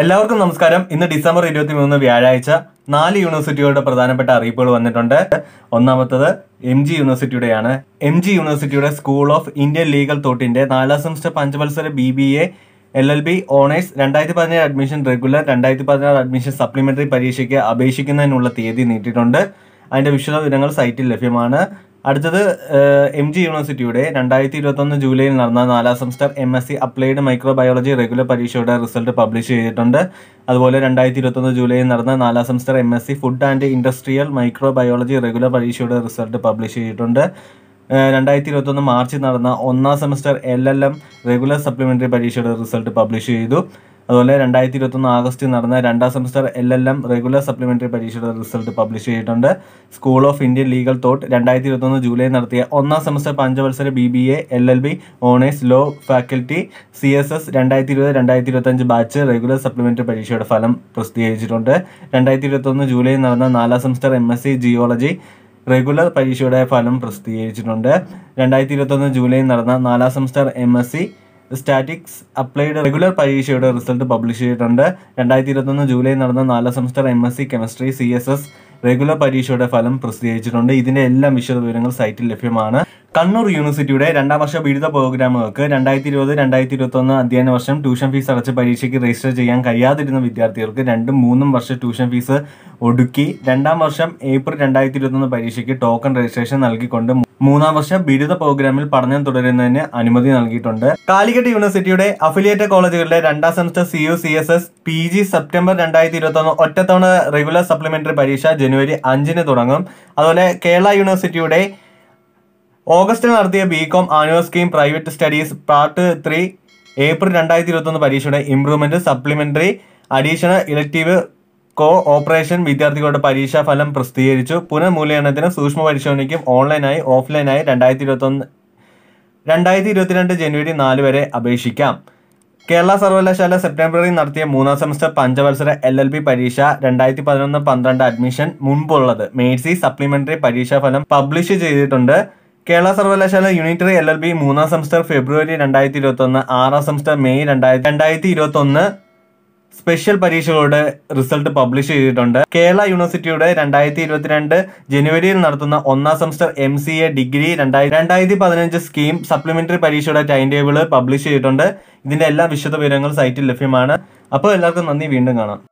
എല്ലാവർക്കും നമസ്കാരം ഇന്ന് ഡിസംബർ ഇരുപത്തി മൂന്ന് വ്യാഴാഴ്ച നാല് യൂണിവേഴ്സിറ്റികളുടെ പ്രധാനപ്പെട്ട അറിയിപ്പുകൾ വന്നിട്ടുണ്ട് ഒന്നാമത്തത് എം ജി യൂണിവേഴ്സിറ്റിയുടെയാണ് എം ജി യൂണിവേഴ്സിറ്റിയുടെ സ്കൂൾ ഓഫ് ഇന്ത്യൻ ലീഗൽ തോട്ടിന്റെ നാലാം സെമസ്റ്റർ പഞ്ചവത്സര B B A L L B honours രണ്ടായിരത്തി പതിനേഴ് അഡ്മിഷൻ റെഗുലർ രണ്ടായിരത്തി പതിനാറ് അഡ്മിഷൻ സപ്ലിമെന്ററി പരീക്ഷയ്ക്ക് അപേക്ഷിക്കുന്നതിനുള്ള തീയതി നീട്ടിയിട്ടുണ്ട് അതിന്റെ വിശദ വിവരങ്ങൾ സൈറ്റിൽ ലഭ്യമാണ് അടുത്തത് എം ജി യൂണിവേഴ്സിറ്റിയുടെ രണ്ടായിരത്തി ഇരുപത്തൊന്ന് ജൂലൈയിൽ നടന്ന നാലാം semester M S C applied microbiology regular പരീക്ഷയുടെ റിസൾട്ട് പബ്ലിഷ് ചെയ്തിട്ടുണ്ട് അതുപോലെ രണ്ടായിരത്തി ഇരുപത്തൊന്ന് ജൂലൈയിൽ നടന്ന നാലാം semester M S C food and industrial microbiology regular പരീക്ഷയുടെ റിസൾട്ട് പബ്ലിഷ് ചെയ്തിട്ടുണ്ട് രണ്ടായിരത്തി ഇരുപത്തൊന്ന് മാർച്ചിൽ നടന്ന ഒന്നാം semester L L M regular supplementary പരീക്ഷയുടെ റിസൾട്ട് പബ്ലിഷ് ചെയ്തു അതുപോലെ രണ്ടായിരത്തി ഇരുപത്തൊന്ന് ആഗസ്റ്റിൽ നടന്ന രണ്ടാം semester L L M regular supplementary പരീക്ഷയുടെ റിസൾട്ട് പബ്ലിഷ് ചെയ്തിട്ടുണ്ട് school of Indian legal thought രണ്ടായിരത്തി ഇരുപത്തൊന്ന് ജൂലൈ നടത്തിയ ഒന്നാം സെമസ്റ്റർ പഞ്ചവത്സര B B A L L B honours law faculty C S S രണ്ടായിരത്തി ഇരുപത് രണ്ടായിരത്തി ഇരുപത്തഞ്ച് ബാച്ച് റെഗുലർ സപ്ലിമെന്ററി പരീക്ഷയുടെ ഫലം പ്രസിദ്ധീകരിച്ചിട്ടുണ്ട് രണ്ടായിരത്തി ഇരുപത്തൊന്ന് ജൂലൈ നടന്ന നാലാം semester M S C geology regular പരീക്ഷയുടെ ഫലം പ്രസിദ്ധീകരിച്ചിട്ടുണ്ട് രണ്ടായിരത്തി ഇരുപത്തൊന്ന് ജൂലൈയിൽ നടന്ന നാലാം semester M S C statistics applied regular പരീക്ഷയുടെ റിസൾട്ട് പബ്ലിഷ് ചെയ്തിട്ടുണ്ട് രണ്ടായിരത്തി ഇരുപത്തൊന്ന് ജൂലൈയിൽ നടന്ന നാലാം semester M S C chemistry C S S regular പരീക്ഷയുടെ ഫലം പ്രസിദ്ധീകരിച്ചിട്ടുണ്ട് ഇതിന്റെ എല്ലാം വിശദ വിവരങ്ങൾ സൈറ്റിൽ ലഭ്യമാണ് കണ്ണൂർ യൂണിവേഴ്സിറ്റിയുടെ രണ്ടാം വർഷ ബിരുദ പ്രോഗ്രാമുകൾക്ക് രണ്ടായിരത്തി ഇരുപത് രണ്ടായിരത്തി ഇരുപത്തി ഒന്ന് അധ്യയന വർഷം ട്യൂഷൻ ഫീസ് അടച്ച് പരീക്ഷയ്ക്ക് രജിസ്റ്റർ ചെയ്യാൻ കഴിയാതിരുന്ന വിദ്യാർത്ഥികൾക്ക് രണ്ടും മൂന്നും വർഷം ട്യൂഷൻ ഫീസ് ഒടുക്കി രണ്ടാം വർഷം ഏപ്രിൽ രണ്ടായിരത്തി ഇരുപത്തൊന്ന് പരീക്ഷയ്ക്ക് ടോക്കൺ രജിസ്ട്രേഷൻ നൽകിക്കൊണ്ട് മൂന്നാം വർഷ ബിരുദ പ്രോഗ്രാമിൽ പഠനം തുടരുന്നതിന് അനുമതി നൽകിയിട്ടുണ്ട് കാലിക്കറ്റ് യൂണിവേഴ്സിറ്റിയുടെ അഫിലിയേറ്റഡ് കോളേജുകളിലെ രണ്ടാം semester C U C S S P G September രണ്ടായിരത്തി ഇരുപത്തൊന്ന് ഒറ്റത്തവണ റെഗുലർ സപ്ലിമെന്ററി പരീക്ഷ ജനുവരി അഞ്ചിന് തുടങ്ങും അതുപോലെ കേരള യൂണിവേഴ്സിറ്റിയുടെ ഓഗസ്റ്റിൽ നടത്തിയ B com annual scheme private studies part three April രണ്ടായിരത്തി ഇരുപത്തൊന്ന് പരീക്ഷയുടെ improvement supplementary additional elective co operation വിദ്യാർത്ഥികളുടെ പരീക്ഷാ ഫലം പ്രസിദ്ധീകരിച്ചു പുനർമൂല്യനത്തിന് സൂക്ഷ്മ പരിശോധനയ്ക്കും ഓൺലൈനായി ഓഫ്ലൈനായി രണ്ടായിരത്തി ഇരുപത്തൊന്ന് രണ്ടായിരത്തി ഇരുപത്തിരണ്ട് ജനുവരി നാല് വരെ അപേക്ഷിക്കാം കേരള സർവകലാശാല സെപ്റ്റംബറിൽ നടത്തിയ മൂന്നാം സെമസ്റ്റർ പഞ്ചവത്സര എൽ എൽ ബി പരീക്ഷ രണ്ടായിരത്തി പതിനൊന്ന് പന്ത്രണ്ട് അഡ്മിഷൻ മുൻപുള്ളത് മേഴ്സി സപ്ലിമെന്ററി പരീക്ഷാ ഫലം പബ്ലിഷ് ചെയ്തിട്ടുണ്ട് കേരള സർവകലാശാല യൂണിറ്ററി എൽ എൽ ബി മൂന്നാം സെമസ്റ്റർ ഫെബ്രുവരി രണ്ടായിരത്തി ഇരുപത്തി ഒന്ന് ആറാം സെമസ്റ്റർ മെയ് രണ്ടായിരത്തി രണ്ടായിരത്തി ഇരുപത്തി ഒന്ന് സ്പെഷ്യൽ പരീക്ഷകളുടെ റിസൾട്ട് പബ്ലിഷ് ചെയ്തിട്ടുണ്ട് കേരള യൂണിവേഴ്സിറ്റിയുടെ രണ്ടായിരത്തി ഇരുപത്തിരണ്ട് ജനുവരിയിൽ നടത്തുന്ന ഒന്നാം semester M C A degree രണ്ടായിരത്തി രണ്ടായിരത്തി പതിനഞ്ച് സ്കീം സപ്ലിമെന്ററി പരീക്ഷയുടെ ടൈം ടേബിൾ പബ്ലിഷ് ചെയ്തിട്ടുണ്ട് ഇതിന്റെ എല്ലാ വിശദ വിവരങ്ങൾ സൈറ്റിൽ ലഭ്യമാണ് അപ്പോൾ എല്ലാവർക്കും നന്ദി വീണ്ടും കാണാം